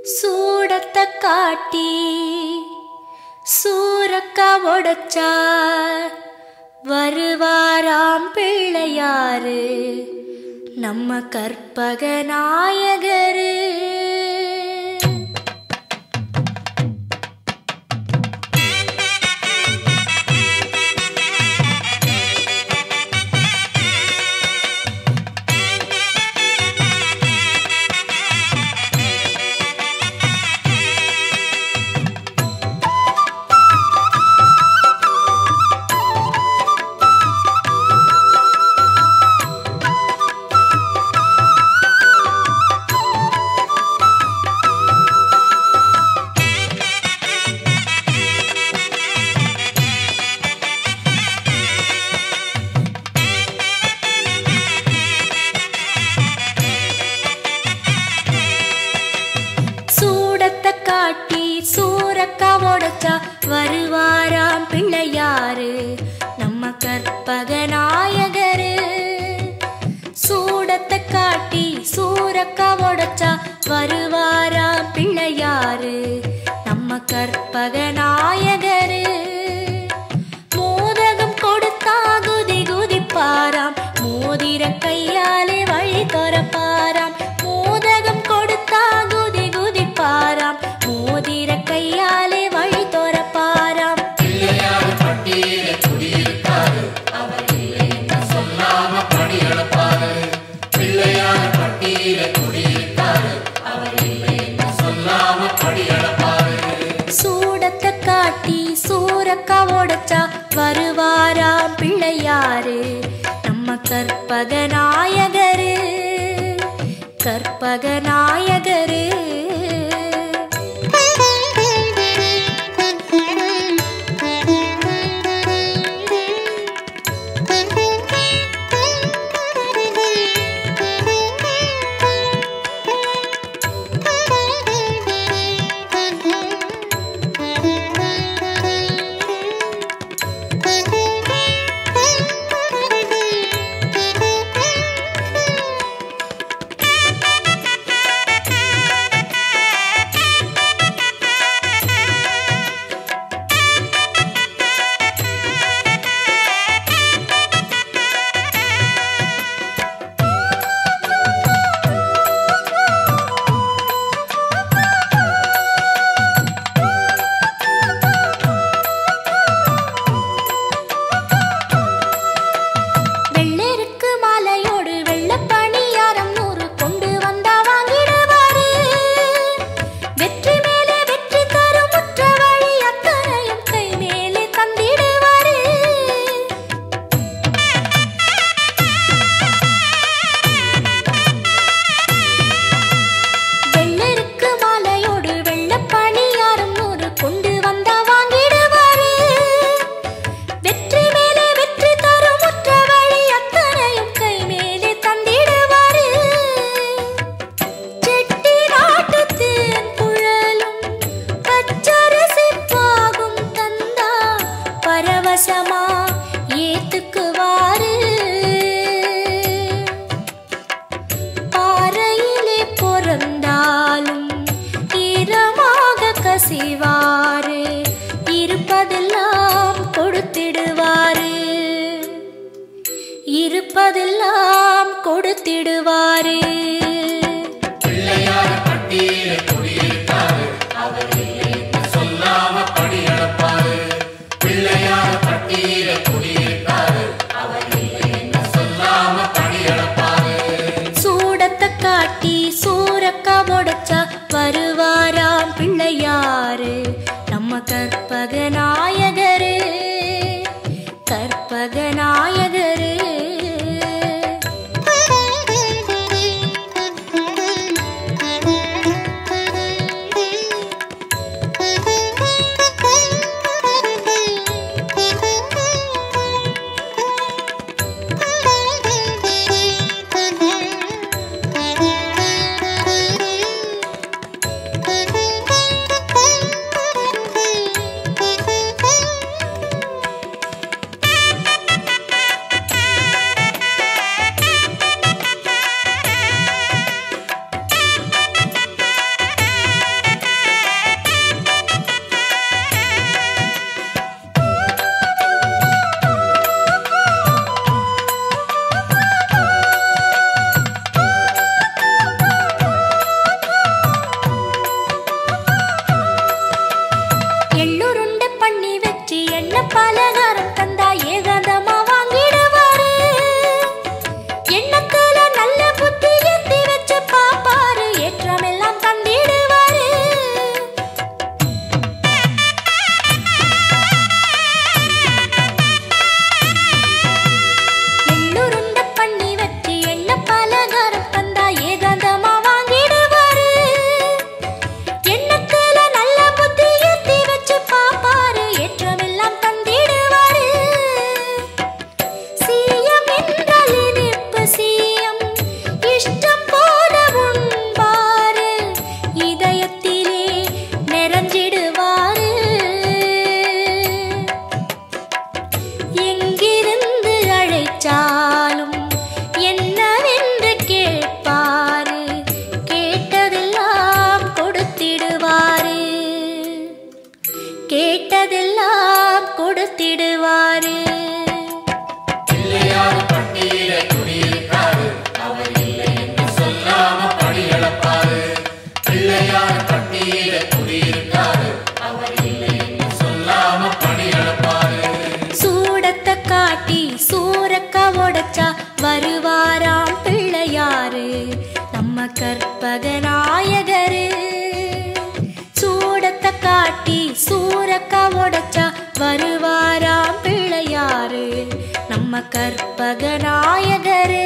சூடத்தை காட்டி சூரக்கா உடைச்சா வருவாராம் பிள்ளையாரு நம்ம கற்பக நாயகரு சூடத்தை காட்டி சூரக்கா உடைச்சா வருவாராம் பிள்ளையாரு நம்ம கற்பக நாயகரு சூடத்தை காட்டி சூரக்கா உடைச்சா வருவாராம் பிள்ளையாரு நம்ம கற்பக நாயகரு மோதகம் கொடுத்தா குதி குதிப்பாராம் மோதிர கையாலே வழி துறப்பாராம் மோதகம் கொடுத்தா குதி குதிப்பாராம் மோதிர கையாலே வழி துறப்பாராம் சூடத்தை காட்டி சூரக்கா உடைச்சா வருவாராம் பிள்ளையாரு நம்ம கற்பக நாயகரு கற்பக நாயகரு வெள்ளெருக்கு மாலையோடு வெள்ளப் பணியாரம் நூறு கொண்டு வந்தா வாங்கிடுவாரு வெற்றி மேலே வெற்றி தரும் முற்ற வழி அத்தனையும் கை மேலே தந்திடுவாரு வெள்ளெருக்கு மாலையோடு வெள்ளப் பணியாரம் நூறு கொண்டு வந்தா வாங்கிடுவாரு வெற்றி மேலே வெற்றி தரும் முற்ற வழி அத்தனையும் கை மேலே தந்திடுவாரு செட்டி நாட்டுத்தேன் குழலும் பச்சரிசி பாகும் தந்தா பரவசமா ஏத்துக்குவாரு பாறையிலே பிறந்தாலும் ஈரமாக கசிவாரு இருப்பதெல்லாம் கொடுத்திடுவாரு இருப்பதெல்லாம் கொடுத்திடுவாரு சூடத்தை காட்டி சூரக்கா உடைச்சா வருவாராம் பிள்ளையாரு நம்ம கற்பக நாயகரு கற்பக நாயகரு பிள்ளையார் பட்டியல குடியிருக்காரு அவர் இல்லைன்னு சொல்லாம படி அளப்பாரு சூடத்தை காட்டி சூரக்கா உடைச்சா வருவாராம் பிள்ளையாரு நம்ம கற்பகநாயகரு சூடத்தை காட்டி சூரக்கா உடைச்சா வருவாராம் பிள்ளையாரு நம்ம கற்பகநாயகரு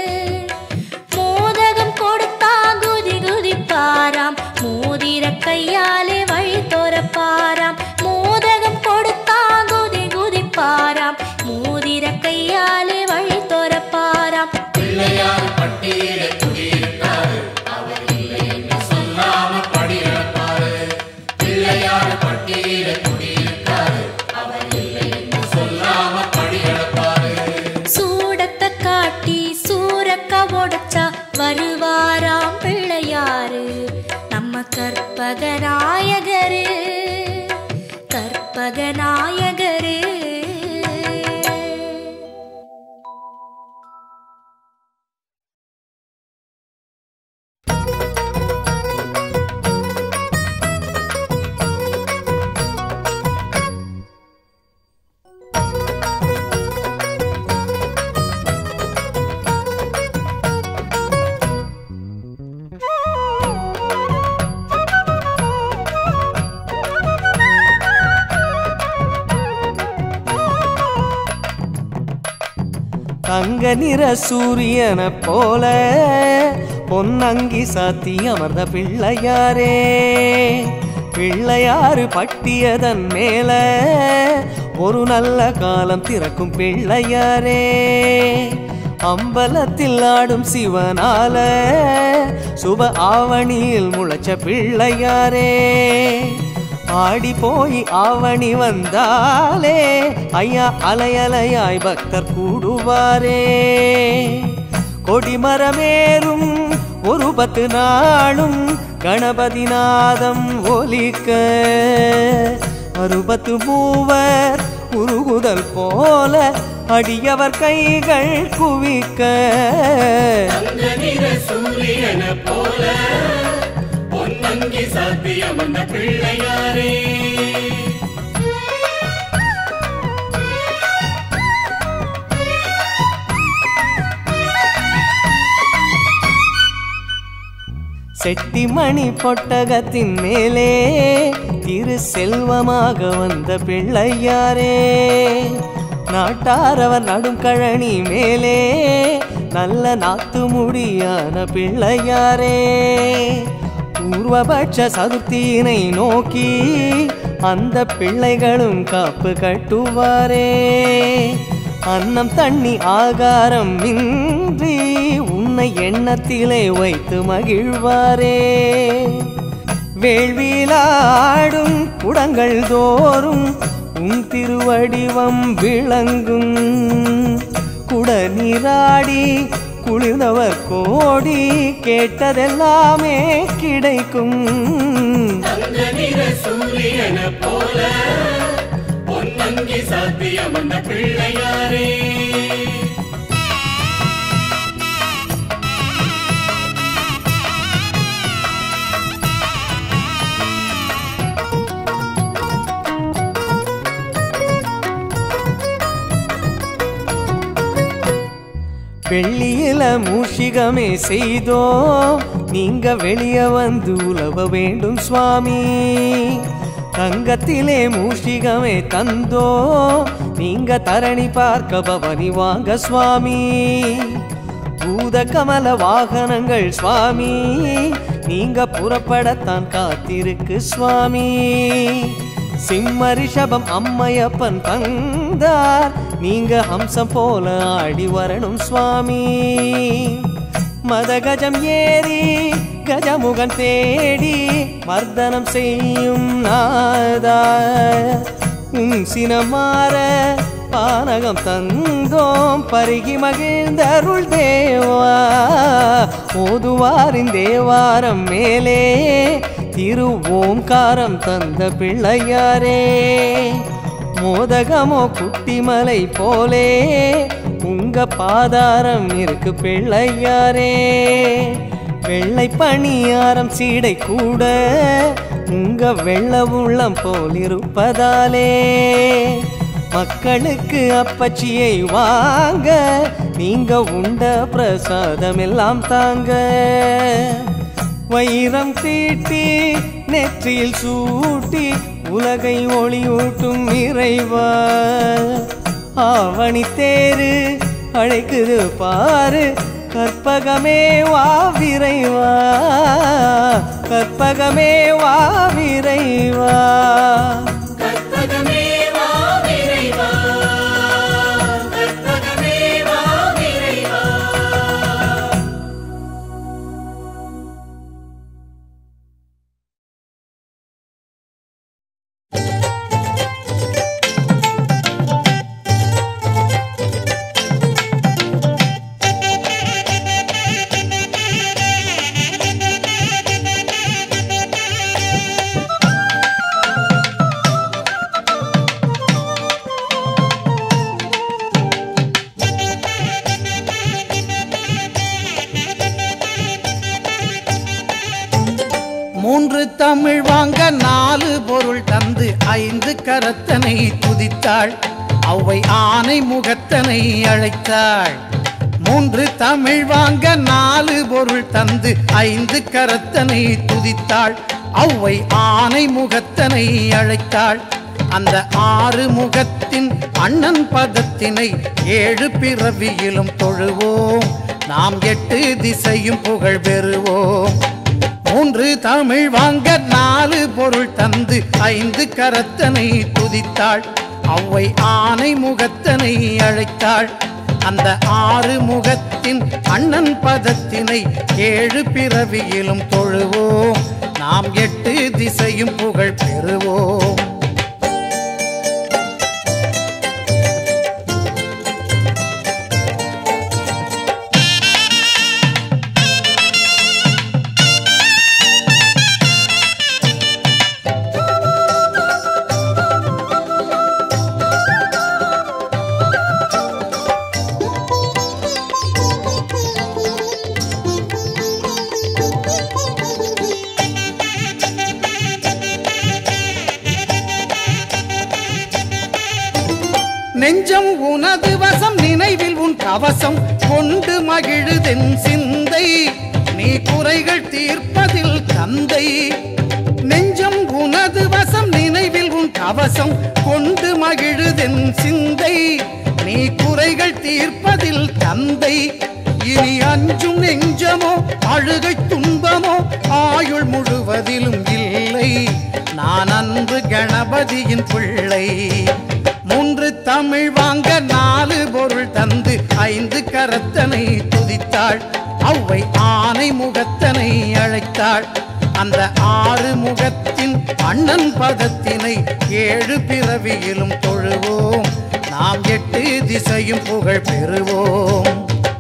மோதகம் கொடுத்தா குதி குதிப்பாராம் மோதிர கையாலே வழி தோறப்பாராம் மோதகம் கொடுத்தா குதி குதிப்பாராம் மோதிர கையாலே வழி தோறப்பாராம் பிள்ளையார் பட்டியல குடியிருக்காரு அவர் இல்லைன்னு சொல்லாம படி அளப்பாரு பிள்ளையார் பட்டியல குடியிருக்காரு அவர் இல்லைன்னு சொல்லாம படி அளப்பாரு சூடத்தை காட்டி சூரக்கா உடைச்சா வருவாராம் பிள்ளையாரு நம்ம கற்பகநாயகரு கற்பகநாயகரு தங்க நிற சூரியனை போல பொன்னங்கி சாத்தி அமர்ந்த பிள்ளையாரே பிள்ளையாறு பட்டியதன் மேல ஒரு நல்ல காலம் திறக்கும் பிள்ளையாரே அம்பலத்தில் ஆடும் சிவனால சுப ஆவணியில் முளைச்ச பிள்ளையாரே ஆடி போய் ஆவணி வந்தாலே ஐயா அலையலையாய் பக்தர் கூடுவாரே கொடிமரமேறும் ஒரு பத்து நாளும் கணபதி நாதம் ஒலிக்க அறுபத்து மூவர் உருகுதல் போல அடியவர் கைகள் குவிக்க தங்க நிற சூரியன போல பொன்னங்கி சாத்தியம் அந்த பிள்ளையாரே செட்டிமணி பொட்டகத்தின் மேலே திரு செல்வமாக வந்த பிள்ளையாரே நாட்டாரவர் நடும் கழனி மேலே நல்ல நாத்து முடியான பிள்ளையாரே பூர்வபட்ச சதுர்த்தியினை நோக்கி அந்த பிள்ளைகளும் காப்பு கட்டுவாரே அன்னம் தண்ணி ஆகாரம் இன்றி உன்னை எண்ணத்திலே வைத்து மகிழ்வாரே வேள்வியிலாடும் குடங்கள் தோறும் உன் திருவடிவம் விளங்கும் குட நீராடி குளிர்ந்தவர் கோடி கேட்டதெல்லாமே கிடைக்கும் தங்க நிற சூரியன போல பொன்னங்கி சாத்தியம் அந்த பிள்ளையாரே வெள்ளியில மூஷிகமே செய்தோம் நீங்க வெளிய வந்து உலவ வேண்டும் சுவாமி தங்கத்திலே மூஷிகமே தந்தோ நீங்க தரணி பார்க்க பவனி வாங்க சுவாமி பூத கமல வாகனங்கள் சுவாமி நீங்க புறப்படத்தான் காத்திருக்கு சுவாமி சிம்ம ரிஷபம் அம்மையப்பன் தந்தார் நீங்க ஹம்சம் போல ஆடி வரணும் சுவாமி மதகஜம் ஏறி கஜமுகன் தேடி மர்தனம் செய்யும் நாதா உன் சினமாற பானகம் தந்தோம் பருகி மகிழ்ந்தருள் தேவா ஓதுவாரின் தேவாரம் மேலே திரு ஓங்காரம் தந்த பிள்ளையாரே மோதகமோ குட்டிமலை போலே உங்க பாதாரம் இருக்கு பிள்ளையாரே வெள்ளை பணியாரம் சீடை கூட உங்க வெள்ள உள்ளம் போல் இருப்பதாலே மக்களுக்கு அப்பச்சியை வாங்க நீங்க உண்ட பிரசாதம் எல்லாம் தாங்க வைரம் தீட்டி நெற்றியில் சூட்டி உலகை ஒளியூட்டும் இறைவா ஆவணி தேரு அழைக்குது பாரு கற்பகமே வா விரைவா கற்பகமே வா விரைவா கற்பகமே வா விரைவா கற்பகமே வா விரைவா மூன்று தமிழ் வாங்க நாலு பொருள் தந்து ஐந்து கரத்தனை துதித்தாள் அவ்வை ஆனை முகத்தனை அழைத்தாள் மூன்று தமிழ் வாங்க நாலு பொருள் தந்து ஐந்து கரத்தனை துதித்தாள் அவ்வை ஆனை முகத்தனை அழைத்தாள் அந்த ஆறு முகத்தின் அண்ணன் பதத்தினை ஏழு பிறவியிலும் தொழுவோம் நாம் எட்டு திசையும் புகழ் பெறுவோம் மூன்று தமிழ் வாங்க நாலு பொருள் தந்து ஐந்து கரத்தனை துதித்தாள் அவ்வை ஆனை முகத்தனை அழைத்தாள் அந்த ஆறு முகத்தின் அண்ணன் பதத்தினை ஏழு பிறவியிலும் தொழுவோம் நாம் எட்டு திசையும் புகழ் பெறுவோம் நெஞ்சம் உனது வசம் நினைவில் உன் கவசம் கொண்டு மகிழுதென் சிந்தை நீ குறைகள் தீர்ப்பதில் தந்தை நெஞ்சம் உனது வசம் நினைவில் உன் கவசம் கொண்டு மகிழுதென் சிந்தை நீ குறைகள் தீர்ப்பதில் தந்தை இனி அஞ்சும் நெஞ்சமோ அழுகை துன்பமோ ஆயுள் முழுவதிலும் இல்லை நான் அன்று கணபதியின் பிள்ளை மூன்று தமிழ் வாங்க நாலு பொருள் தந்து ஐந்து கரத்தனை துதித்தாள் அவ்வை ஆனை முகத்தனை அழைத்தாள் அந்த ஆறு முகத்தின் அண்ணன் பதத்தினை ஏழு பிறவியிலும் தொழுவோம் நாம் எட்டு திசையும் புகழ் பெறுவோம்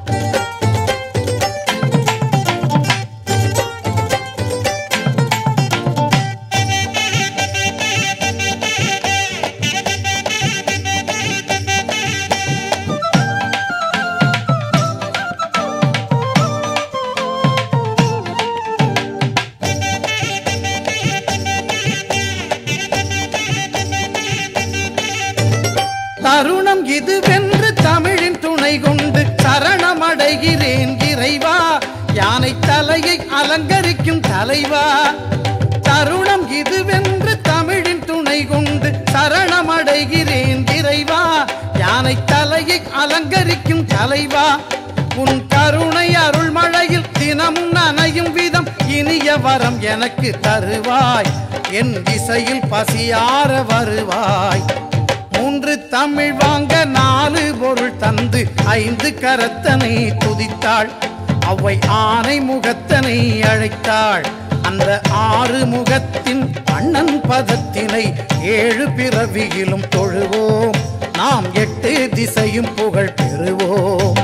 தருணம் இதுவென்று தமிழின் துணை கொண்டு சரணமடைகிறேன் இறைவா யானை தலையை அலங்கரிக்கும் தலைவா தருணம் இதுவென்று தமிழின் துணை கொண்டு சரணமடைகிறேன் இறைவா யானை தலையை அலங்கரிக்கும் தலைவா உன் கருணை அருள்மழையில் தினமும் நனையும் விதம் இனிய வரம் எனக்கு தருவாய் என் திசையில் பசியார வருவாய் மூன்று தமிழ் வாங்க நாலு பொருள் தந்து ஐந்து கரத்தனை துதித்தாள் அவ்வை ஆனை முகத்தனை அழைத்தாள் அந்த ஆறு முகத்தின் அண்ணன் பதத்தினை ஏழு பிறவியிலும் தொழுவோம் நாம் எட்டு திசையும் புகழ் பெறுவோம்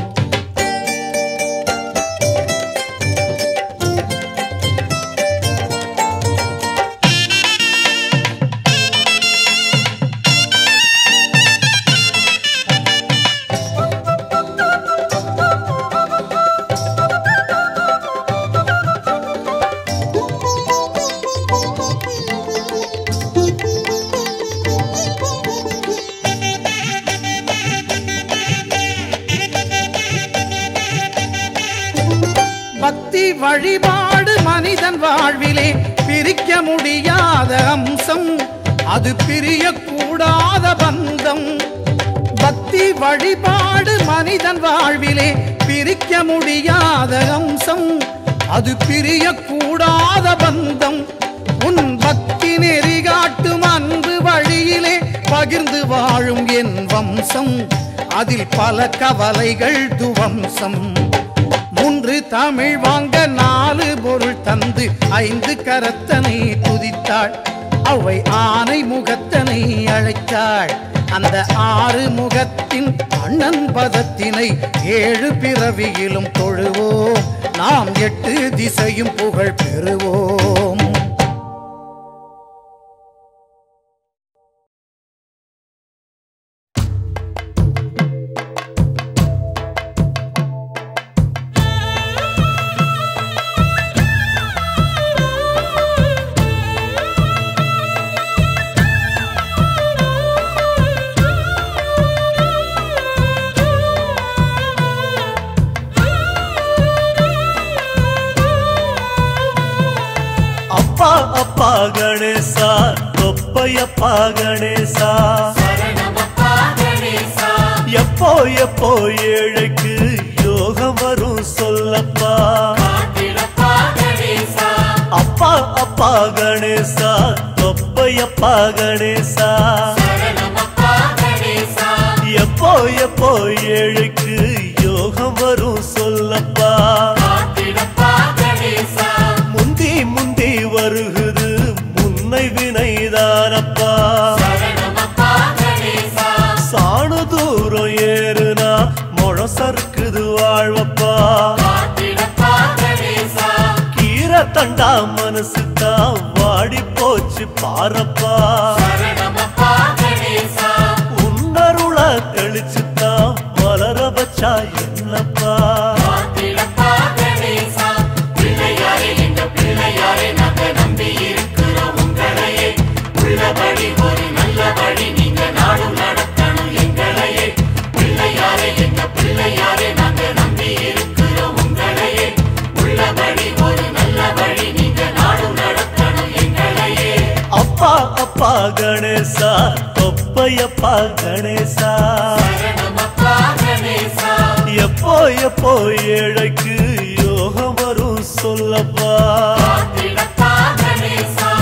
வழிபாடு மனிதன் வாழ்விலே பிரிக்க முடியாத அம்சம் அது பிரியக்கூடாத பந்தம் பக்தி வழிபாடு மனிதன் வாழ்விலே பிரிக்க முடியாத அம்சம் அது பிரியக்கூடாத பந்தம் உன் பக்தி நெறி காட்டும் அன்பு வழியிலே பகிர்ந்து வாழும் என் வம்சம் அதில் பல கவலைகள் துவம்சம் மூன்று தமிழ் வாங்க நாலு பொருள் தந்து ஐந்து கரத்தனை துதித்தாள் அவை ஆனை முகத்தனை அழைத்தாள் அந்த ஆறு முகத்தின் அண்ணன் பதத்தினை ஏழு பிறவியிலும் தொழுவோம் நாம் எட்டு திசையும் புகழ் பெறுவோம் அப்பா அப்பா கணேசா தொப்பையப்பா கணேசா சரணமப்பா கணேசா எப்போ எப்போ ஏழைக்கு யோகம் வரும் சொல்லப்பா காத்திடப்பா கணேசா அப்பா அப்பா கணேசா தொப்பையப்பா கணேசா சரணமப்பா கணேசா எப்போ எப்போ ஏழைக்கு யோகம் வரும் சொல்லப்பா காத்திடப்பா கணேசா முந்தி முந்தி வருகுது முன்னை வினைதானப்பா சரணமப்பா கணேசா சாணு தூரம் ஏறுனா முழம் சறுக்குது வாழ்வப்பா காத்திடப்பா கணேசா கீரை தண்டா மனசு தான் வாடி போச்சு பாரப்பா சரணமப்பா கணேசா உன்னருள தெளிச்சு தான் வளர வச்சா என்னப்பா காத்திடப்பா கணேசா பிள்ளையாரே எங்க பிள்ளையாரே நாங்க நம்பி இருக்கிறோம் உங்களையே உள்ளபடி ஒரு நல்ல வழி நீங்க நாடும் நடத்தணும் எங்களையே பிள்ளையாரே எங்க பிள்ளையாரே நாங்க நம்பி இருக்கிறோம் உங்களையே உள்ளபடி ஒரு நல்ல வழி நீங்க நாடும் நடத்தணும் எங்களையே அப்பா அப்பா கணேசா தொப்பையப்பா கணேசா சரணமப்பா கணேசா எப்போ எப்போ ஏழைக்கு யோகம் வரும் சொல்லப்பா காத்திடப்பா கணேசா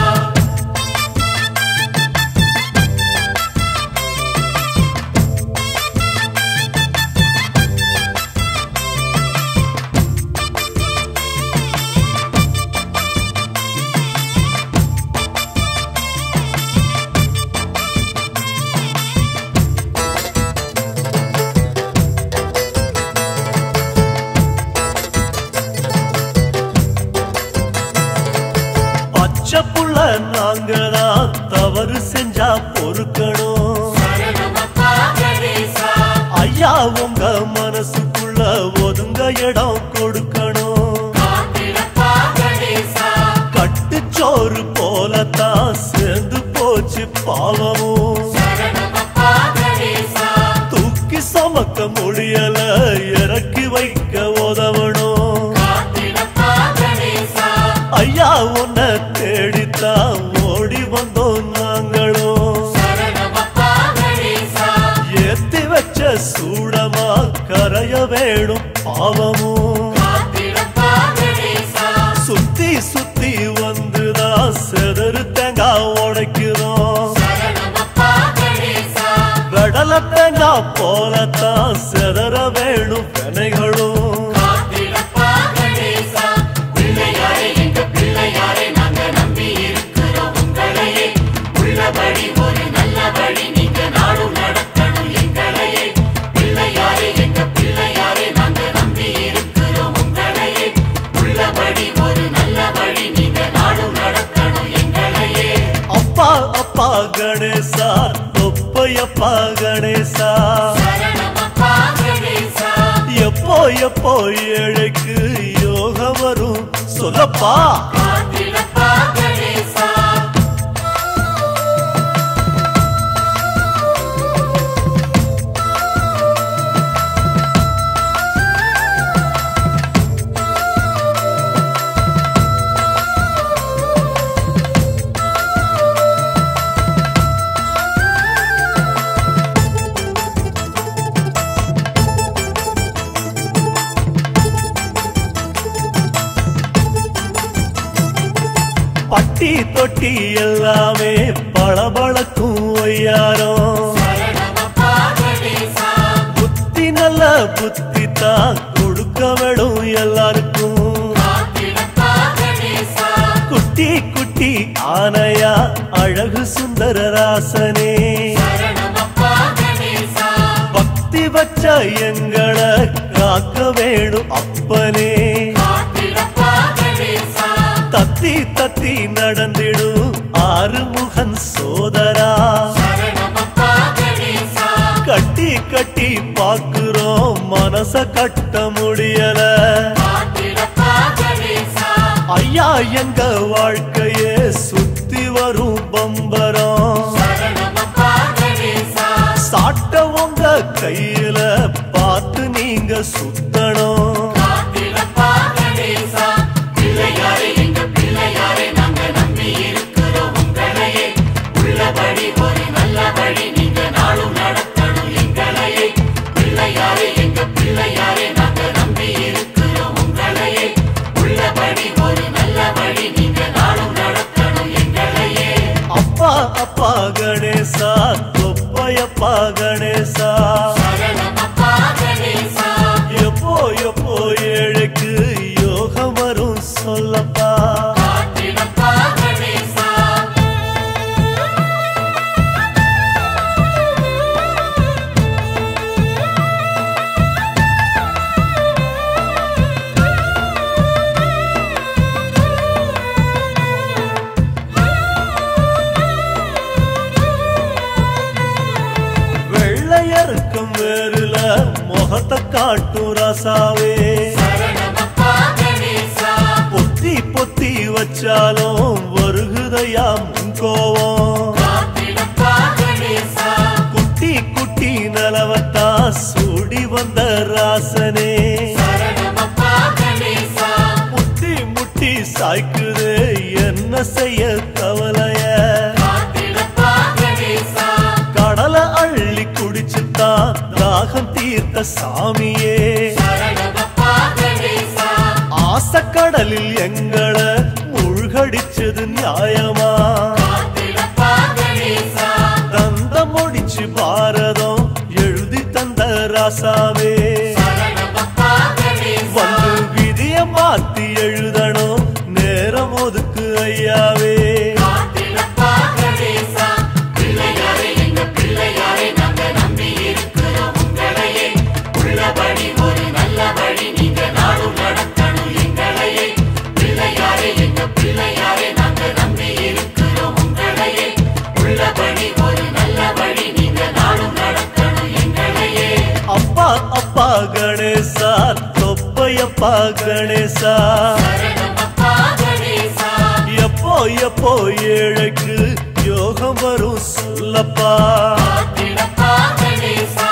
பச்சை புள்ள நாங்க தான் தவறு செஞ்சா பொறுக்கணும் சரணமப்பா கணேசா ஐயா உங்க மனசுக்குள்ள ஒதுங்க இடம் கொடுக்கணும் காத்திடப்பா கணேசா கட்டுச்சோறு போலத்தான் சேர்ந்து போச்சு பாவமும் சரணமப்பா கணேசா தூக்கி சமக்க முடியல இறக்கி வைக்க உதவணும் காத்திடப்பா கணேசா ஐயா உன்னை தேடித்தான் ஓடி வந்தோம் நாங்களும் சரணமப்பா கணேசா ஏத்தி வச்ச சூடமா கரைய வேணும் பாவமும் காத்திடப்பா கணேசா சுத்தி சுத்தி வந்துதான் செதறு தேங்காய் உடைக்கிறோம் சரணமப்பா கணேசா கடல தேங்காய் போலத்தான் செதற வேணும் வினைகளும் காத்திடப்பா கணேசா பிள்ளையாரே எங்க பிள்ளையாரே நாங்க நம்பி இருக்கிறோம் உங்களையே உள்ளபடி ஒரு நல்ல வழி நீங்க நாடும் நடத்தணும் எங்களையே பிள்ளையாரே எங்க பிள்ளையாரே நாங்க நம்பி இருக்கிறோம் உங்களையே உள்ளபடி ஒரு நல்ல வழி நீங்க நாடும் நடத்தணும் எங்களையே அப்பா அப்பா கணேசா தொப்பையப்பா கணேசா சரணமப்பா கணேசா எப்போ எப்போ ஏழைக்கு யோகம் வரும் சொல்லப்பா காத்திடப்பா கணேசா பட்டி தொட்டி எல்லாமே பளபளக்கும் ஒய்யாரம் சரணமப்பா கணேசா புத்தி நல்ல புத்தி தான் கொடுக்க வேணும் எல்லாருக்கும் காத்திடப்பா கணேசா குட்டி குட்டி ஆனையா அழகு சுந்தர ராசனே சரணமப்பா கணேசா பக்தி வச்ச எங்களை காக்க வேணும் அப்பனே காத்திடப்பா கணேசா தத்தி தத்தி நடந்திடும் ஆறுமுகன் சோதரா சரணமப்பா கணேசா கட்டி கட்டி பாக்குறோம் மனச கட்ட முடியல காத்திடப்பா கணேசா ஐயா எங்க வாழ்க்கையே சுத்தி வரும் பம்பரம் சரணமப்பா கணேசா சாட்ட உங்க கையில பார்த்து நீங்க சுத்தணும் காத்திடப்பா கணேசா பிள்ளையாரே எங்க பிள்ளையாரே நாங்க நம்பி இருக்கிறோம் உங்களையே உள்ளபடி ஒரு நல்ல வழி நீங்க நாளும் நடத்தணும் எங்களையே பிள்ளையாரே எங்க பிள்ளையாரே நாங்க நம்பி இருக்கிறோம் உங்களையே உள்ளபடி ஒரு நல்ல வழி நீங்க நாளும் நடத்தணும் எங்களையே அப்பா அப்பா கணேசா தொப்பையப்பா கணேசா சரணமப்பா கணேசா எப்போ எப்போ ஏழைக்கு யோகம் வரும் சொல்லப்பா காத்திடப்பா கணேசா வெள்ளையருக்கும் வேறுல முகத்தை காட்டும் ராசாவே சரணமப்பா கணேசா பொத்தி பொத்தி வச்சாலும் வருகுதையா முன் கோவம் காத்திடப்பா கணேசா குட்டி குட்டி நலவத்தா சூடி வந்த ராசனே சரணமப்பா கணேசா முட்டி முட்டி சாய்க்குது என்ன செய்ய கவலைய காத்திடப்பா கணேசா கடலை அள்ளி குடிச்சுத்தான் தாகம் தீர்த்த சாமியே சரணமப்பா கணேசா ஆசக்கடலில் எங்களை மூழ்கடிச்சது நியாயமா காத்திடப்பா கணேசா தந்த முடிச்சு பாரதம் எழுதி தந்த ராசாவே சரணமப்பா கணேசா வந்து விதிய மாத்தி எழுதணும் நேரம் ஒதுக்கு ஐயாவே காத்திடப்பா கணேசா பிள்ளையாரே எங்க பிள்ளையாரே நாங்க நம்பி இருக்கிறோம் உங்களையே உள்ளபடி ஒரு நல்ல வழி நீங்க நாடும் நடத்தணும் எங்களையே பிள்ளையாரே எங்க பிள்ளையாரே நாங்க நம்பி இருக்கிறோம் உங்களையே உள்ளபடி ஒரு நல்ல வழி நீங்க நாடும் நடத்தணும் எங்களையே அப்பா அப்பா கணேசா தொப்பையப்பா கணேசா சரணமப்பா கணேசா எப்போ எப்போ ஏழைக்கு யோகம் வரும் சொல்லப்பா காத்திடப்பா கணேசா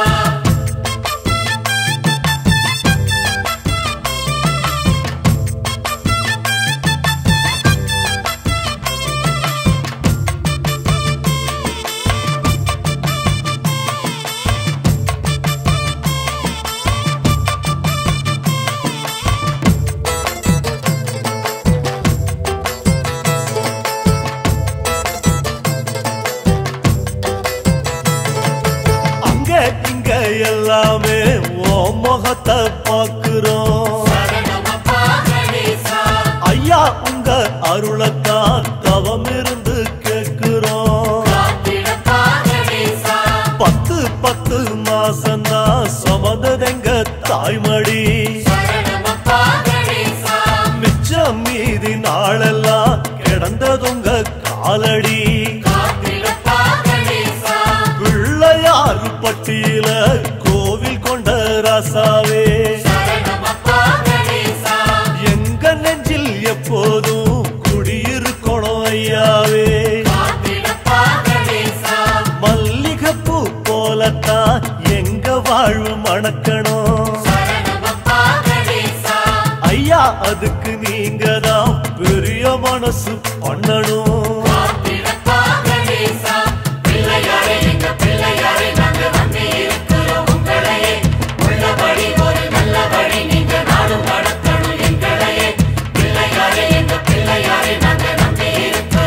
அங்க இங்க எல்லாமே ஓ முகத்தை பாக்குறோம் சரணமப்பா கணேசா ஐயா உங்க அருளத்தான் தவம் இருந்து கேக்குறோம் காத்திடப்பா கணேசா பத்து பத்து மாசம்தான் சுமந்ததெங்க தாய்மடி சரணமப்பா கணேசா மிச்சம் மீதி நாளெல்லாம் கிடந்ததுங்க காலடி காத்திடப்பா கணேசா பிள்ளையார் பட்டியல கோவில் கொண்ட ராசாவே சரணமப்பா கணேசா எங்க நெஞ்சில் எப்போதும் குடியிருக்கணும் ஐயாவே காத்திடப்பா கணேசா மல்லிகைப்பூ போலத்தான் எங்க வாழ்வு மணக்கணும் சரணமப்பா கணேசா ஐயா அதுக்கு நீங்க தான் பெரிய மனசு பண்ணணும் காத்திடப்பா கணேசா பிள்ளையாரே எங்க பிள்ளையாரே நாங்க நம்பி இருக்கிறோம் உங்களையே உள்ளபடி ஒரு நல்ல வழி நீங்க நாடும் நடத்தணும் எங்களையே பிள்ளையாரே எங்க பிள்ளையாரே நாங்க நம்பி இருக்கிறோம்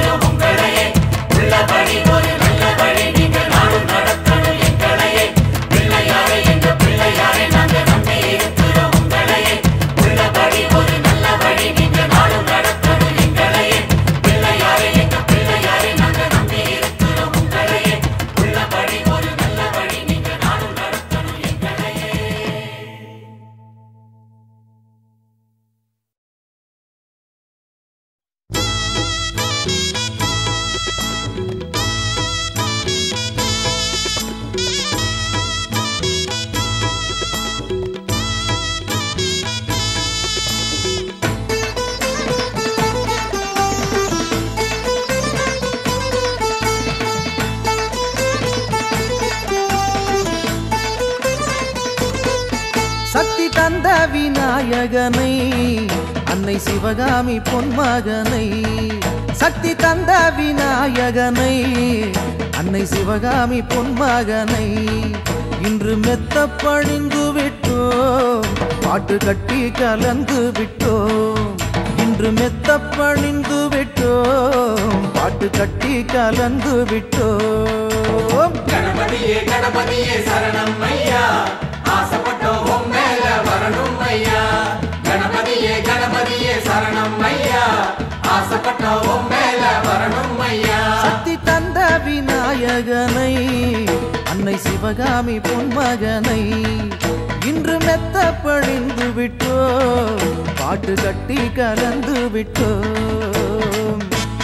விநாயகனை அன்னை சிவகாமி பொன்மகனை சக்தி தந்த விநாயகனை அன்னை சிவகாமி பொன்மகனை இன்று மெத்த பணிந்து விட்டோம் பாட்டு கட்டி கலந்து விட்டோம் இன்று மெத்த பணிந்து விட்டோம் பாட்டு கட்டி கலந்து விட்டோம் கணபதியே கணபதியே சரணம் ஐயா ஆசைப்பட்டோம் உன் மேல வரணும் ஐயா கணபதியே கணபதியே சரணம் ஐயா ஆசைப்பட்டோம் உன் மேல வரணும் ஐயா சக்தி தந்த விநாயகனை அன்னை சிவகாமி பொன்மகனை இன்று மெத்த பழிந்து விட்டோம் பாட்டு கட்டி கலந்து விட்டோம்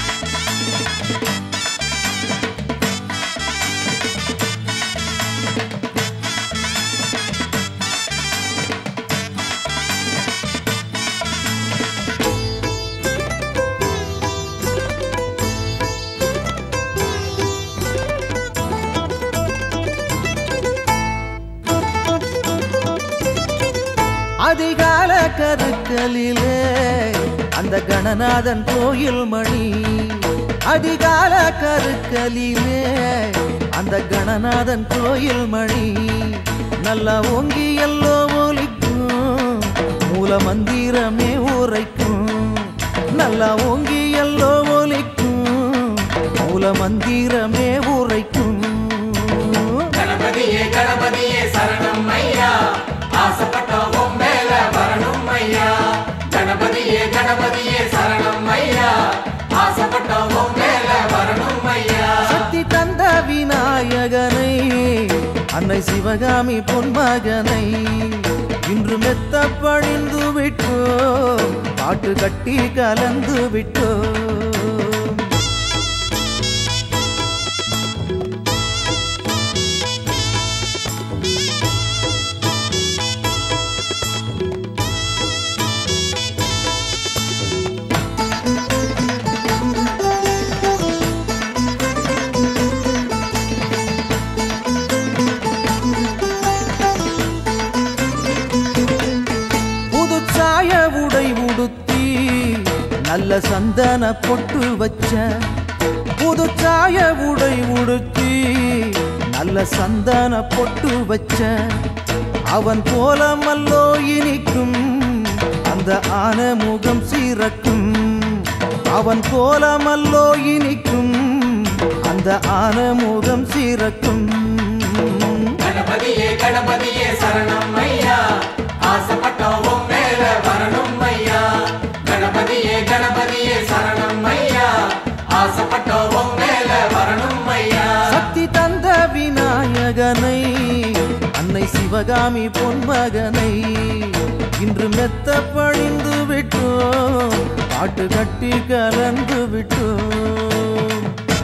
அதிகால கருக்கலிலே அந்த கணநாதன் கோயில் மணி அதிகால கருக்கலிலே அந்த கணநாதன் கோயில் மணி நல்லா ஓங்கி எல்லோ ஒலிக்கும் மூல மந்திரமே உரைக்கும் நல்லா ஓங்கி எல்லோ ஒலிக்கும் மூல மந்திரமே உரைக்கும் கணபதியே கணபதியே சரணம் ஐயா ஆசைப்பட்டோம் உன் மேல வரணும் ஐயா கணபதியே கணபதியே சரணம் ஐயா ஆசைப்பட்டோம் உன் மேல வரணும் ஐயா சக்தி தந்த விநாயகனை அன்னை சிவகாமி பொன்மகனை இன்று மெத்த பழிந்து விட்டோம் பாட்டு கட்டி கலந்து விட்டோம் புது சாய உடை உடுத்தி நல்ல சந்தன பொட்டு வச்ச புது சாய உடை உடுத்தி நல்ல சந்தன பொட்டு வச்ச அவன் கோலமல்லோ இனிக்கும் அந்த ஆன முகம் சீரக்கும் அவன் கோலமல்லோ இனிக்கும் அந்த ஆன முகம் சீரக்கும் கணபதியே கணபதியே சரணம் ஐயா ஆசைப்பட்டோம் உன் மேல வரணும் ஐயா கணபதியே கணபதியே சரணம் ஐயா ஆசைப்பட்டோம் உன் மேல வரணும் ஐயா சக்தி தந்த விநாயகனை அன்னை சிவகாமி பொன்மகனை இன்று மெத்த பழிந்து விட்டோம் பாட்டு கட்டி கலந்து விட்டோம்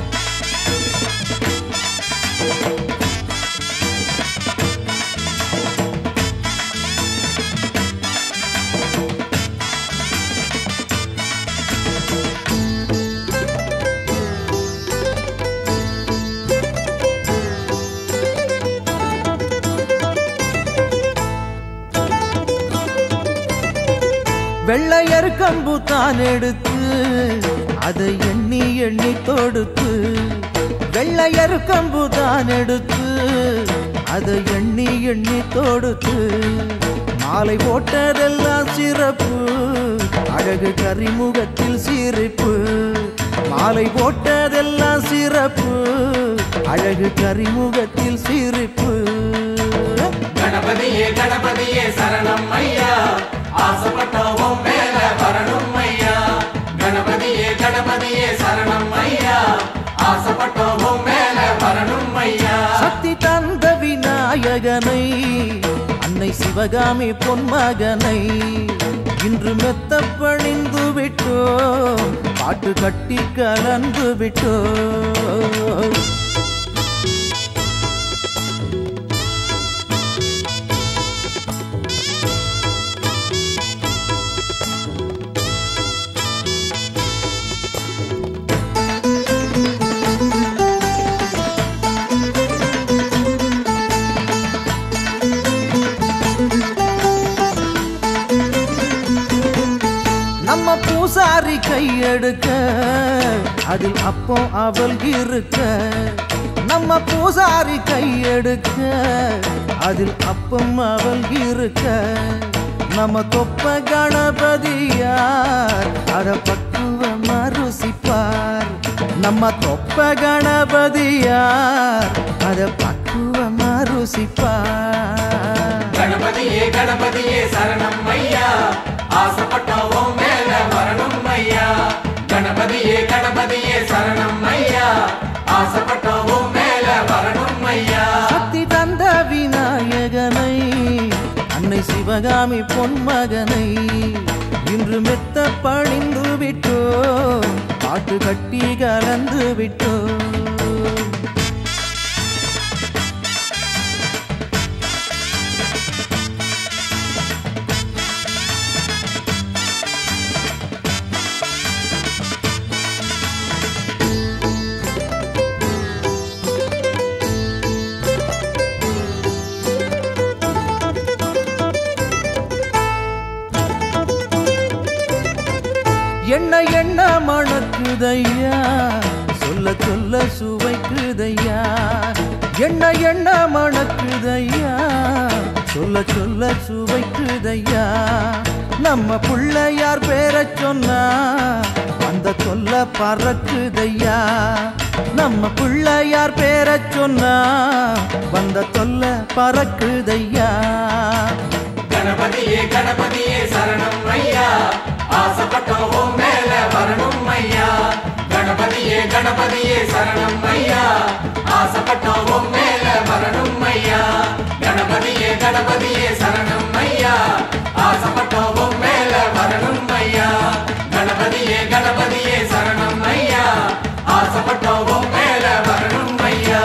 வெள்ளையர் கம்பு தான் எடுத்து அதை எண்ணி எண்ணி தொடுத்து வெள்ளையர் கம்பு தான் எடுத்து அதை எண்ணி எண்ணி தொடுத்து மாலை போட்டதெல்லாம் சிறப்பு அழகு கரிமுகத்தில் சிரிப்பு மாலை போட்டதெல்லாம் சிறப்பு அழகு கரிமுகத்தில் சிரிப்பு கணபதியே கணபதியே சரணம் ஐயா ஆசைப்பட்டோம் உன் மேல வரணும் ஐயா கணபதியே கணபதியே சரணம் ஐயா ஆசைப்பட்டோம் உன் மேல வரணும் ஐயா சக்தி தந்த விநாயகனை அன்னை சிவகாமி பொன்மகனை இன்று மெத்த பணிந்து விட்டோம் பாட்டு கட்டி கலந்து விட்டோம் கையெடுக்க அதில் அப்போ அவள் இருக்க நம்ம பூசாரி கையெடுக்க அதில் அப்பம் அவள் இருக்க நம்ம தொப்ப கணபதியார் அத பக்குவமா ருசிப்பார் நம்ம தொப்ப கணபதியார் அத பக்குவமா ருசிப்பார் கணபதியே கணபதியே சரணம் ஐயா ஆசைப்பட்டோம் உன் மேல வரணும் ஐயா கணபதியே கணபதியே சரணம் ஐயா ஆசைப்பட்டோம் உன் மேல வரணும் ஐயா சக்தி தந்த விநாயகனை அன்னை சிவகாமி பொன்மகனை இன்று மெத்த பணிந்து விட்டோம் பாட்டு கட்டி கலந்து விட்டோம் என்ன என்ன மணக்குதையா சொல்ல சொல்ல சுவைக்குதையா என்ன என்ன மணக்குதையா சொல்ல சொல்ல சுவைக்குதையா நம்ம பிள்ளையார் பேரை சொன்னா அந்த தொல்ல பறக்குதையா நம்ம பிள்ளையார் பேரை சொன்னா வந்த தொல்ல பறக்குதையா கணபதியே கணபதியே சரணம் ஐயா ஆசைப்பட்டோம் உன் மேல வரணும் ஐயா கணபதியே கணபதியே சரணம் ஐயா ஆசைப்பட்டோம் உன் மேல வரணும் ஐயா கணபதியே கணபதியே சரணம் ஐயா ஆசைப்பட்டோம் உன் மேல வரணும் ஐயா கணபதியே கணபதியே சரணம் ஐயா ஆசைப்பட்டோம் உன் மேல வரணும் ஐயா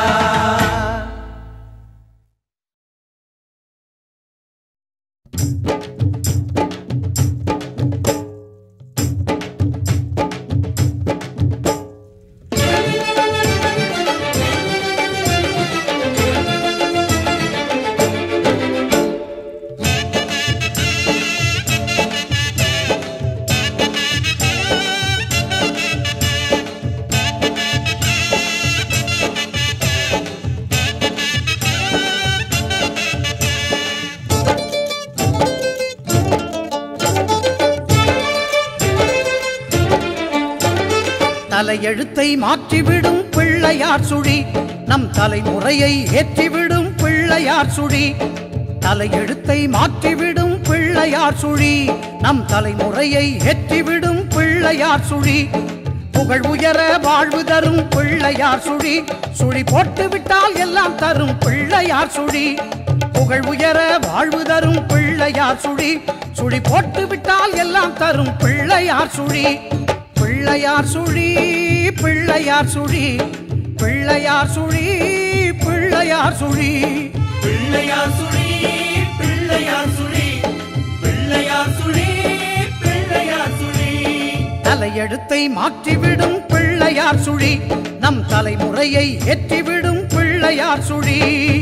தலையெழுத்தை மாற்றிவிடும் பிள்ளையார் சுழி நம் தலைமுறையை ஏற்றிவிடும் பிள்ளையார் சுழி தலையெழுத்தை மாற்றிவிடும் பிள்ளையார் சுழி நம் தலைமுறையை ஏற்றிவிடும் பிள்ளையார் சுழி புகழ் உயர வாழ்வு தரும் பிள்ளையார் சுழி சுழி போட்டு விட்டால் எல்லாம் தரும் பிள்ளையார் சுழி புகழ் உயர வாழ்வு தரும் பிள்ளையார் சுழி சுழி போட்டு விட்டால் எல்லாம் தரும் பிள்ளையார் சுழி பிள்ளையார் சுழி பிள்ளையார் சுழி பிள்ளையார் சுழி பிள்ளையார் சுழி பிள்ளையார் சுழி பிள்ளையார் சுழி பிள்ளையார் சுழி பிள்ளையார் சுழி தலையெழுத்தை மாற்றிவிடும் பிள்ளையார் சுழி நம் தலைமுறையை ஏற்றிவிடும் பிள்ளையார் சுழி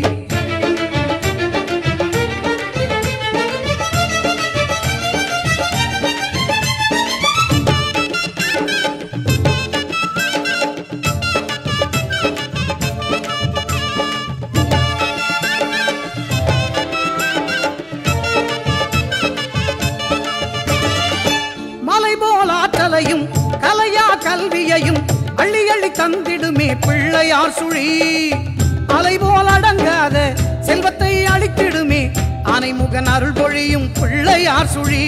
மலை போல் ஆற்றலையும் கலையா கல்வியையும் அள்ளி அள்ளி தந்திடுமே பிள்ளையார் சுழி அலை போல் அடங்காத செல்வத்தை அளித்திடுமே ஆனைமுகன் அருள் பொழியும் பிள்ளையார் சுழி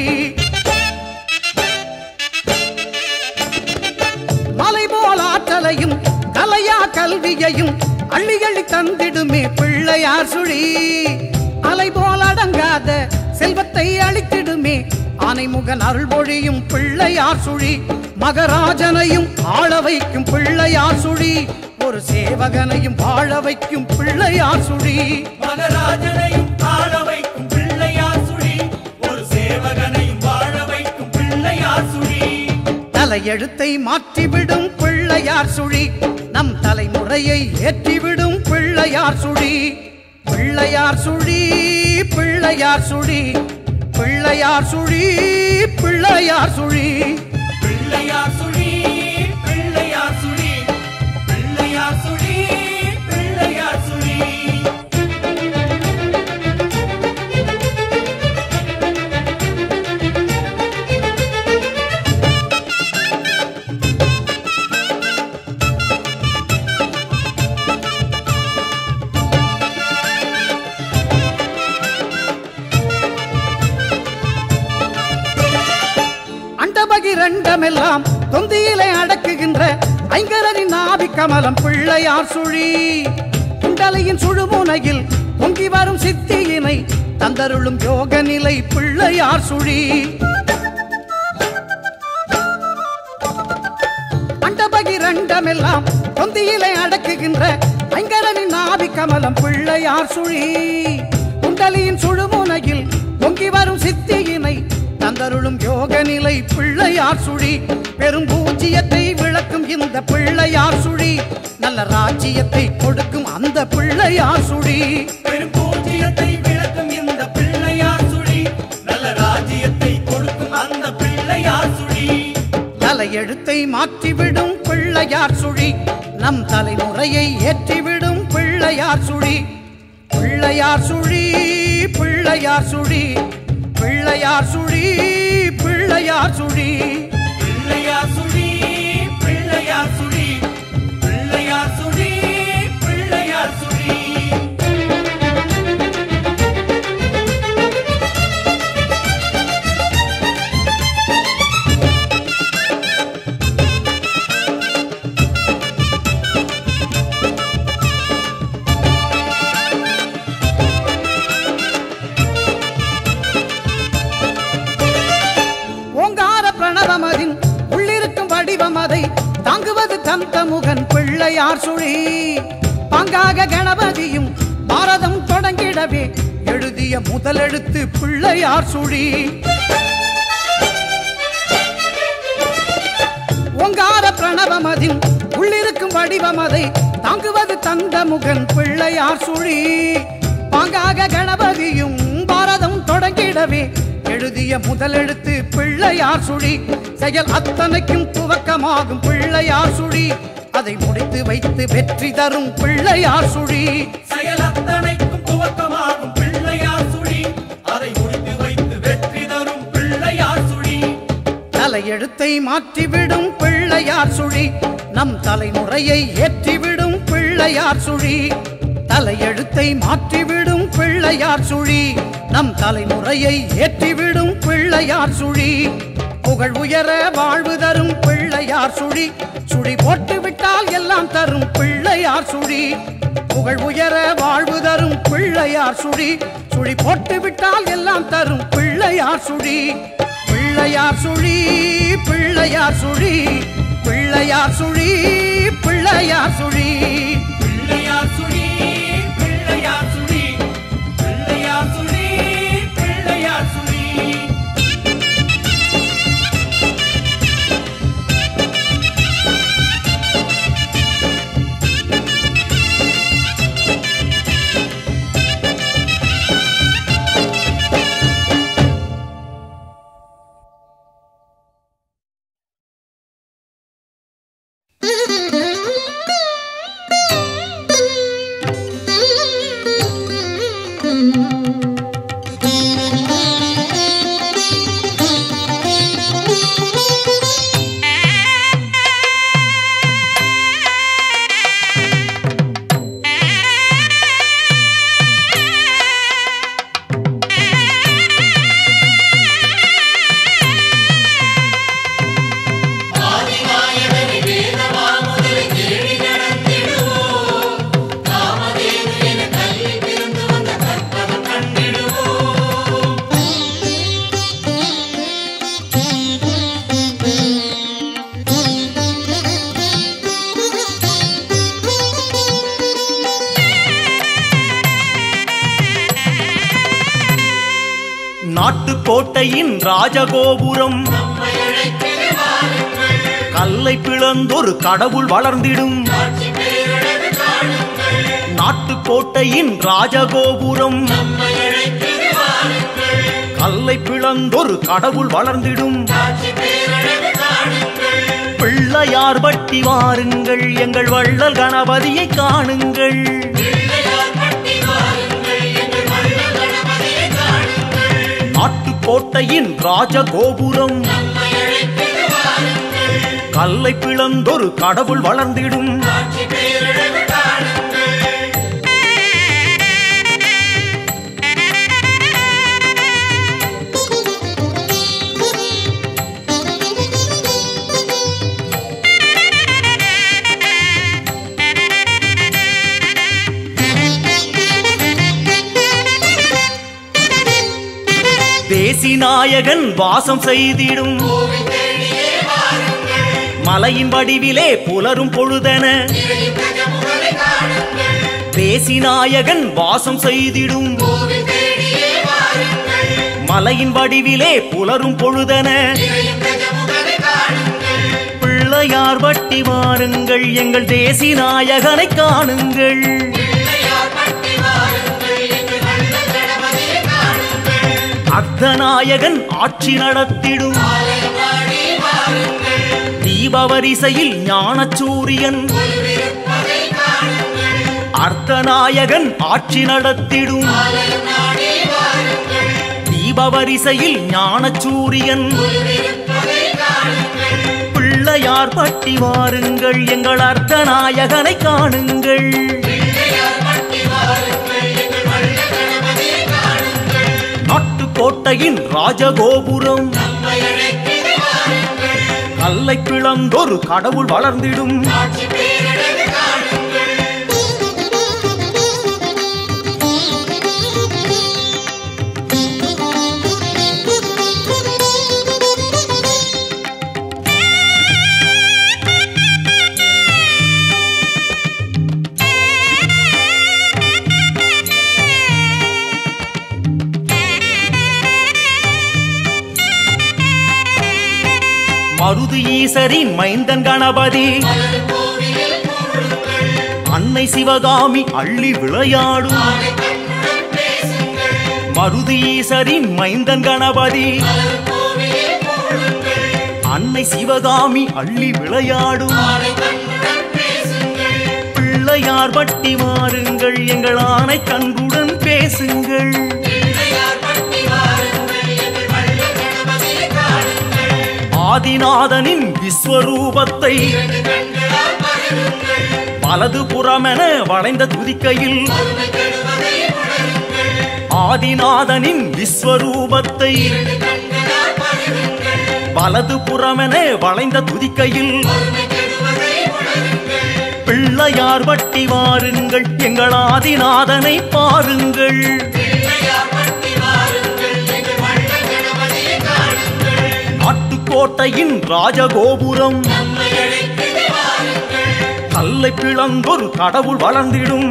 மலை போல் ஆற்றலையும் கலையா கல்வியையும் அள்ளி அள்ளி தந்திடுமே பிள்ளையார் சுழி அலை போல் அடங்காத செல்வத்தை அளித்திடுமே ஆனைமுகன் அருள் பொழியும் பிள்ளையார் சுழி மகராஜனையும் ஆள வைக்கும் பிள்ளையார் சுழி ஒரு சேவகனையும் வாழ வைக்கும் பிள்ளையார் சுழி மகராஜனையும் ஆள வைக்கும் பிள்ளையார் சுழி ஒரு சேவகனையும் வாழ வைக்கும் பிள்ளையார் சுழி தலையெழுத்தை மாற்றிவிடும் பிள்ளையார் சுழி நம் தலைமுறையை ஏற்றிவிடும் பிள்ளையார் சுழி பிள்ளையார் சுழி பிள்ளையார் சுழி பிள்ளையார் சுழி பிள்ளையார் சுழி பிள்ளையார் பிள்ளையார் சுழி பிள்ளையார் சுழி பிள்ளையார் சுழி பிள்ளையார் சுழி அண்டபகிரண்டமெல்லாம் தொந்தியிலே அடக்குகின்ற ஐங்கரனின் நாவி கமலம் பிள்ளையார் சுழி குண்டலையின் சுழுமுனையில் பொங்கி வரும் சித்தியினை தந்தருளும் யோக நிலை பிள்ளையார் சுழி அண்டபகிரண்டமெல்லாம் தொந்தியிலே அடக்குகின்ற ஐங்கரனின் நாவி கமலம் பிள்ளையார் சுழி குண்டலியின் சுழுமுனையில் பொங்கி வரும் சித்தியினை தந்தருளும் யோக நிலை பிள்ளையார் சுழி பெரும் பூஜ்ஜியத்தை விளக்கும் இந்த பிள்ளையார் சுழி நல்ல ராஜ்ஜியத்தை கொடுக்கும் அந்த பிள்ளையார் சுழி பெரும் பூஜ்ஜியத்தை விளக்கும் இந்த பிள்ளையார் சுழி நல்ல ராஜ்யத்தை கொடுக்கும் அந்த பிள்ளையார் சுழி தலையெழுத்தை மாற்றிவிடும் பிள்ளையார் சுழி நம் தலைமுறையை ஏற்றிவிடும் பிள்ளையார் சுழி பிள்ளையார் சுழி பிள்ளையார் சுழி பிள்ளையார் சுழி பிள்ளையார் சுழி பிள்ளையார் சுழி பிள்ளையார் சுழி பிள்ளையார் சுழி பிள்ளையார் சுழி ஓங்கார பிரணவமதின் உள்ளிருக்கும் வடிவம் அதை தாங்குவது தந்த முகன் பிள்ளையார் சுழி பாங்காக கணபதியும் பாரதம் தொடங்கிடவே எழுதிய முதலெழுத்து பிள்ளையார் சுழி ஓங்கார பிரணவமதின் உள்ளிருக்கும் வடிவம் அதை தாங்குவது தந்த முகன் பிள்ளையார் சுழி பாங்காக கணபதியும் பாரதம் தொடங்கிடவே எழுதிய முதலெழுத்து பிள்ளையார் சுழி செயல் அத்தனைக்கும் துவக்கமாகும் பிள்ளையார் சுழி அதை முடித்து வைத்து வெற்றி தரும் பிள்ளையார் சுழி செயல் அத்தனைக்கும் துவக்கமாகும் பிள்ளையார் சுழி அதை முடித்து வைத்து வெற்றி தரும் பிள்ளையார் சுழி தலையெழுத்தை மாற்றிவிடும் பிள்ளையார் சுழி நம் தலைமுறையை ஏற்றிவிடும் பிள்ளையார் சுழி தலையெழுத்தை மாற்றிவிடும் பிள்ளையார் சுழி நம் தலைமுறையை ஏற்றிவிடும் பிள்ளையார் சுழி புகழ் உயர வாழ்வு தரும் பிள்ளையார் சுழி சுழி போட்டு விட்டால் எல்லாம் தரும் பிள்ளையார் சுழி புகழ் உயர வாழ்வு தரும் பிள்ளையார் சுழி சுழி போட்டு விட்டால் எல்லாம் தரும் பிள்ளையார் சுழி பிள்ளையார் சுழி பிள்ளையார் சுழி பிள்ளையார் சுழி பிள்ளையார் சுழி பிள்ளையார் சுழி பிள்ளையார் சுழி பிள்ளையார் சுழி பிள்ளையார் சுழி நாட்டுக்கோட்டையின் ராஜகோபுரம் கல்லை பிளந்தொரு கடவுள் வளர்ந்திடும் நாட்டுக்கோட்டையின் ராஜகோபுரம் கல்லை பிளந்தொரு கடவுள் வளர்ந்திடும் பிள்ளையார் பட்டி வாருங்கள் எங்கள் வள்ளல் கணபதியை காணுங்கள் நாட்டுக்கோட்டையின் ராஜகோபுரம் கல்லை பிளந்தொரு கடவுள் வளர்ந்திடும் தேசிநாயகன் வாசம் செய்திடும் மலையின் வடிவிலே புலரும் பொழுதென தேசிநாயகன் வாசம் செய்திடும் மலையின் வடிவிலே புலரும் பொழுதென பிள்ளையார் வட்டி வாருங்கள் எங்கள் தேசிநாயகனை காணுங்கள் அர்த்தநாயகன் ஆட்சி நடத்திடும் தீபவரிசையில் ஞானச்சூரியன் அர்த்தநாயகன் ஆட்சி நடத்திடும் தீபவரிசையில் ஞானச்சூரியன் பிள்ளையார் பட்டி வாருங்கள் எங்கள் அர்த்தநாயகனை காணுங்கள் நாட்டுக்கோட்டையின் ராஜகோபுரம் கல்லை பிளந்தொரு கடவுள் வளர்ந்திடும் மருது ஈசரின் மைந்தன் கணபதி அன்னை சிவகாமி அள்ளி விளையாடும் மருது ஈசரின் மைந்தன் கணபதி அன்னை சிவகாமி அள்ளி விளையாடும் பிள்ளையார் பட்டி மாறுங்கள் எங்கள் ஆணை கண்குடன் பேசுங்கள் ஆதிநாதனின் விஸ்வரூபத்தை வலது புறமென வளைந்த துதிக்கையில் ஆதிநாதனின் விஸ்வரூபத்தை வலது புறமென வளைந்த துதிக்கையில் பிள்ளையார் வட்டி வாருங்கள் எங்கள் ஆதிநாதனை பாருங்கள் நாட்டுக்கோட்டையின் ராஜகோபுரம் கல்லை பிளந்தொரு கடவுள் வளர்ந்திடும்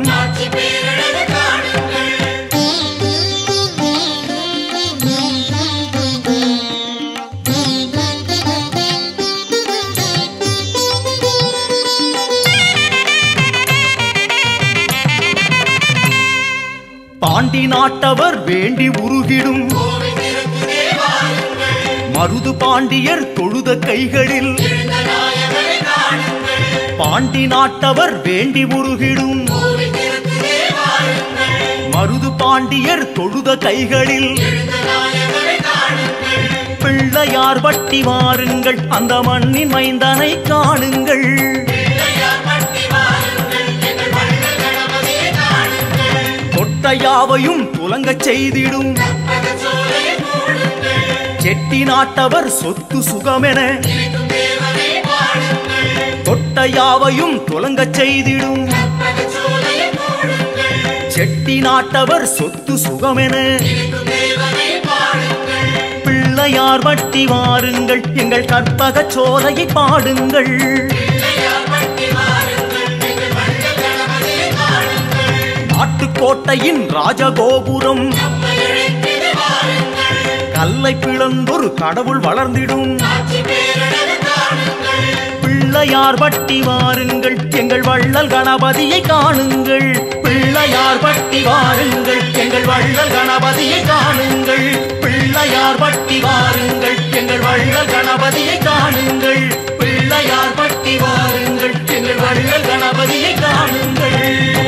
பாண்டி நாட்டவர் வேண்டி உருகிடும் மருது பாண்டியர் தொழுத கைகளில் பாண்டி நாட்டவர் வேண்டி உருகிடும் மருது பாண்டியர் தொழுத கைகளில் பிள்ளையார் வட்டி வாருங்கள் அந்த மண்ணின் மைந்தனை காணுங்கள் தொட்டையாவையும் துலங்கச் செய்திடும் செட்டி நாட்டவர் சொத்து சுகமென தொட்டையாவையும் துலங்கச் செய்திடும் செட்டி நாட்டவர் சொத்து சுகமென பிள்ளையார் வட்டி வாருங்கள் எங்கள் கற்பக சோலையை பாடுங்கள் நாட்டுக்கோட்டையின் ராஜகோபுரம் கல்லை பிளந்தொரு கடவுள் வளர்ந்திடும் பிள்ளையார் பட்டி வாருங்கள் எங்கள் வள்ளல் கணபதியை காணுங்கள் பிள்ளையார் பட்டி வாருங்கள் எங்கள் வள்ளல் கணபதியை காணுங்கள் பிள்ளையார் பட்டி வாருங்கள் எங்கள் வள்ளல் கணபதியை காணுங்கள் பிள்ளை பிள்ளையார் பட்டி வாருங்கள் எங்கள் வள்ளல் கணபதியை காணுங்கள்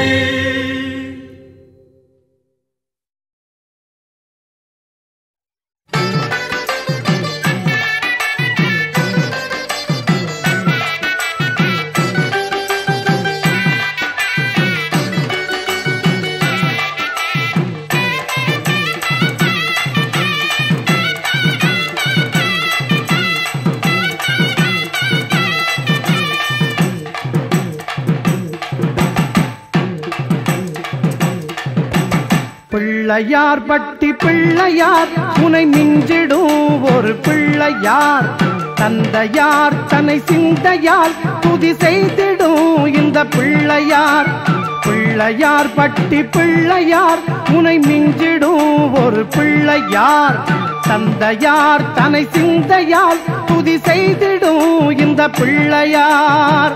பிள்ளையார் பட்டி பிள்ளையார் உனை மிஞ்சிடும் ஒரு பிள்ளையார் தந்தையார் தன்னை சிந்தையால் துதி செய்திடும் இந்த பிள்ளையார் பிள்ளையார் பட்டி பிள்ளையார் உனை மிஞ்சிடும் ஒரு பிள்ளையார் தந்தையார் தன்னை சிந்தையால் துதி செய்திடும் இந்த பிள்ளையார்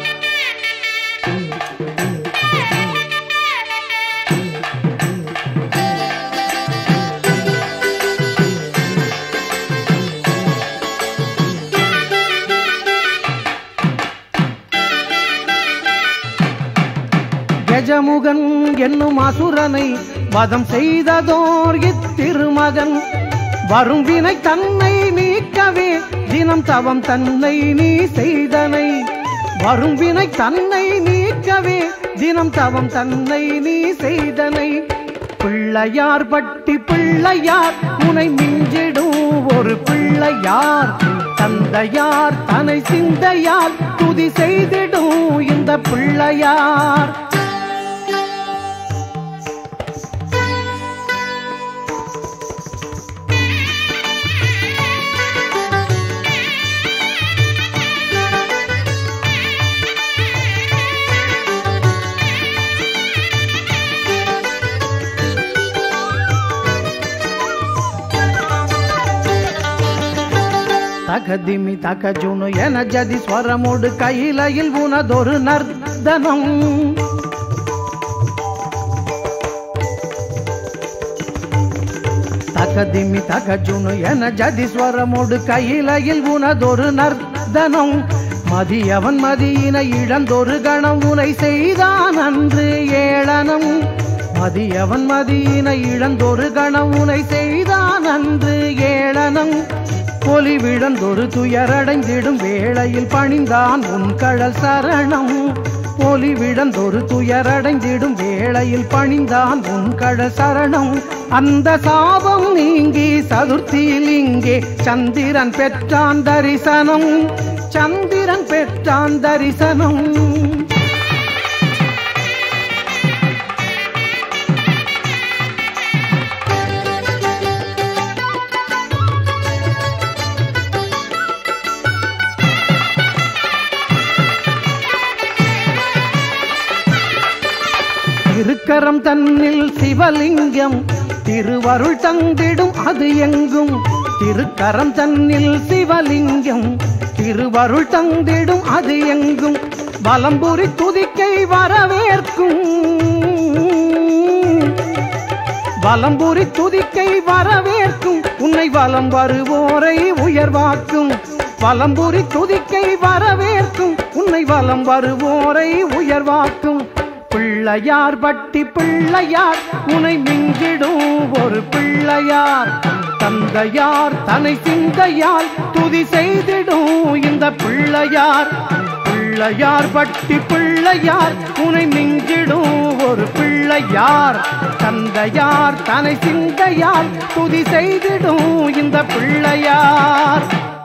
கஜமுகன் என்னும் அசுரனை வதம் செய்ததோர் இத்திருமகன் வரும் வினை தன்னை நீக்கவே தினம் தவம் தன்னை நீ செய்தனை வரும் வினை தன்னை நீக்கவே தினம் தவம் தன்னை நீ செய்தனை பிள்ளையார் பட்டி பிள்ளையார் உனை மிஞ்சிடும் ஒரு பிள்ளையார் தந்தையார் தனை சிந்தையால் துதி செய்திடும் இந்த பிள்ளையார் தகதிமி தகஜுனு என ஜதி ஸ்வரமோடு கையிலையில் உனதொரு நர்தனம் தகதிமி தகஜுனு என ஜதி ஸ்வரமோடு கையிலையில் உனதொரு நர்தனம் மதியவன் மதியினை இழந்தொரு கணம் உனை செய்தான் அன்று ஏளனம் மதியவன் மதியினை இழந்தொரு கணம் உனை செய்தான் அன்று ஏளனம் பொலி விழந்தொரு துயரடைந்திடும் வேளையில் பணிந்தான் உன் கழல் சரணம் பொலி விழந்தொரு துயரடைந்திடும் வேளையில் பணிந்தான் உன் கழல் சரணம் அந்த சாபம் நீங்கி சதுர்த்தியில் இங்கே சந்திரன் பெற்றான் தரிசனம் சந்திரன் பெற்றான் தரிசனம் திருக்கரம் தன்னில் சிவலிங்கம் திருவருள் தந்திடும் அது எங்கும் திருக்கரம் தன்னில் சிவலிங்கம் திருவருள் தந்திடும் அது எங்கும் வலம்புரி துதிக்கை வரவேற்கும் வலம்புரி துதிக்கை வரவேற்கும் உன்னை வலம் வருவோரை உயர்வாக்கும் வலம்புரி துதிக்கை வரவேற்கும் உன்னை வலம் வருவோரை உயர்வாக்கும் பிள்ளையார் பட்டி பிள்ளையார் உனை மிஞ்சிடும் ஒரு பிள்ளையார் தந்தையார் தனை சிந்தையால் துதி செய்திடும் இந்த பிள்ளையார் பிள்ளையார் பட்டி பிள்ளையார் உனை மிஞ்சிடும் ஒரு பிள்ளையார் தந்தையார் தனை சிந்தையால் துதி செய்திடும் இந்த பிள்ளையார்